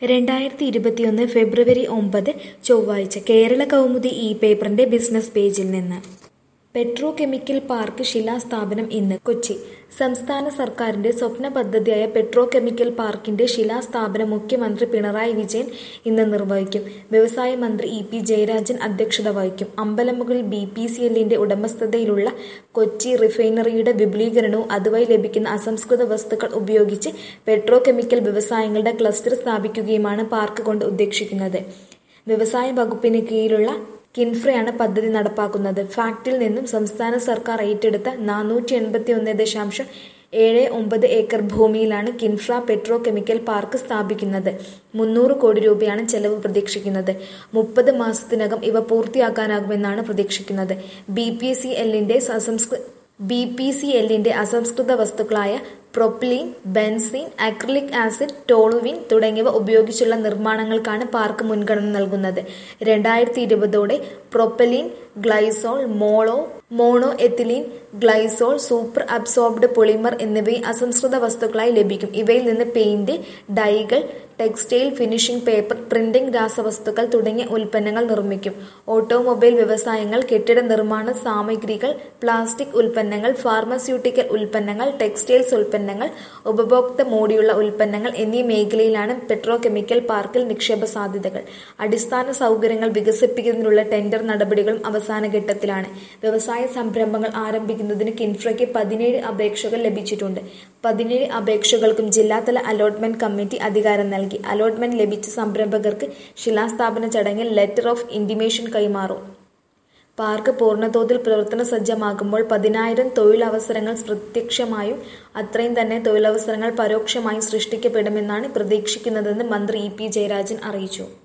രണ്ടായിരത്തി ഇരുപത്തിയൊന്ന് ഫെബ്രുവരി ഒമ്പത് ചൊവ്വാഴ്ച കേരള കൗമുദി ഈ പേപ്പറിന്റെ ബിസിനസ് പേജിൽ നിന്ന് പെട്രോ കെമിക്കൽ പാർക്ക് ശിലാസ്ഥാപനം ഇന്ന് കൊച്ചി സംസ്ഥാന സർക്കാരിന്റെ സ്വപ്ന പദ്ധതിയായ പെട്രോ കെമിക്കൽ പാർക്കിന്റെ ശിലാസ്ഥാപനം മുഖ്യമന്ത്രി പിണറായി വിജയൻ ഇന്ന് നിർവഹിക്കും വ്യവസായ മന്ത്രി ഇ പി ജയരാജൻ അധ്യക്ഷത വഹിക്കും അമ്പലമുകളിൽ ബി പി സി എല്ലിന്റെ ഉടമസ്ഥതയിലുള്ള കൊച്ചി റിഫൈനറിയുടെ വിപുലീകരണവും അതുവഴി ലഭിക്കുന്ന അസംസ്കൃത വസ്തുക്കൾ ഉപയോഗിച്ച് പെട്രോ കെമിക്കൽ വ്യവസായങ്ങളുടെ ക്ലസ്റ്റർ സ്ഥാപിക്കുകയുമാണ് പാർക്ക് കൊണ്ട് ഉദ്ദേശിക്കുന്നത് വ്യവസായ വകുപ്പിന് കീഴിലുള്ള കിൻഫ്രയാണ് പദ്ധതി നടപ്പാക്കുന്നത് ഫാക്ടിൽ നിന്നും സംസ്ഥാന സർക്കാർ ഏറ്റെടുത്ത നാനൂറ്റി എൺപത്തി ഒന്ന് ദശാംശം ഏഴ് ഒമ്പത് ഏക്കർ ഭൂമിയിലാണ് കിൻഫ്ര പെട്രോ കെമിക്കൽ പാർക്ക് സ്ഥാപിക്കുന്നത് മുന്നൂറ് കോടി രൂപയാണ് ചെലവ് പ്രതീക്ഷിക്കുന്നത് മുപ്പത് മാസത്തിനകം ഇവ പൂർത്തിയാക്കാനാകുമെന്നാണ് പ്രതീക്ഷിക്കുന്നത് ബി പി സി എല്ലിന്റെ അസംസ്കൃ ബി പി സി എല്ലിന്റെ അസംസ്കൃത വസ്തുക്കളായ propylene benzene acrylic acid toluene തുടങ്ങിയവ ഉപയോഗിച്ചുള്ള നിർമ്മാണങ്ങൾക്കാണ് പാർക്ക് മുൻഗണന നൽകുന്നത് രണ്ടായിരത്തി ഇരുപതോടെ പ്രൊപ്പലീൻ ഗ്ലൈസോൾ മോളോ mono ethylene glycol super absorbed polymer എന്നിവയും അസംസ്കൃത വസ്തുക്കളായി ലഭിക്കും ഇവയിൽ നിന്ന് പെയിന്റ് ഡൈകൾ ടെക്സ്റ്റൈൽ ഫിനിഷിംഗ് പേപ്പർ പ്രിന്റിംഗ് രാസവസ്തുക്കൾ തുടങ്ങിയ ഉൽപ്പന്നങ്ങൾ നിർമ്മിക്കും ഓട്ടോമൊബൈൽ വ്യവസായങ്ങൾ കെട്ടിട നിർമ്മാണ സാമഗ്രികൾ പ്ലാസ്റ്റിക് ഉൽപ്പന്നങ്ങൾ ഫാർമസ്യൂട്ടിക്കൽ ഉൽപ്പന്നങ്ങൾ ടെക്സ്റ്റൈൽസ് ഉൽപ്പന്നങ്ങൾ ഉപഭോക്തൃ മോടിയുള്ള ഉൽപ്പന്നങ്ങൾ എന്നീ മേഖലയിലാണ് പെട്രോ കെമിക്കൽ പാർക്കിൽ നിക്ഷേപ സാധ്യതകൾ അടിസ്ഥാന സൗകര്യങ്ങൾ വികസിപ്പിക്കുന്നതിനുള്ള ടെൻഡർ നടപടികളും അവസാന ഘട്ടത്തിലാണ് വ്യവസായ സംരംഭങ്ങൾ ആരംഭിക്കുന്നതിന് കിൻഫ്രയ്ക്ക് പതിനേഴ് അപേക്ഷകൾ ലഭിച്ചിട്ടുണ്ട് പതിനേഴ് അപേക്ഷകൾക്കും ജില്ലാതല അലോട്ട്മെന്റ് കമ്മിറ്റി അധികാരം നൽകി അലോട്ട്മെന്റ് ലഭിച്ച സംരംഭകർക്ക് ശിലാസ്ഥാപന ചടങ്ങിൽ ലെറ്റർ ഓഫ് ഇന്റിമേഷൻ കൈമാറും പാർക്ക് പൂർണ്ണതോതിൽ പ്രവർത്തന സജ്ജമാകുമ്പോൾ പതിനായിരം തൊഴിലവസരങ്ങൾ പ്രത്യക്ഷമായും അത്രയും തന്നെ തൊഴിലവസരങ്ങൾ പരോക്ഷമായും സൃഷ്ടിക്കപ്പെടുമെന്നാണ് പ്രതീക്ഷിക്കുന്നതെന്ന് മന്ത്രി ഇ പി ജയരാജൻ അറിയിച്ചു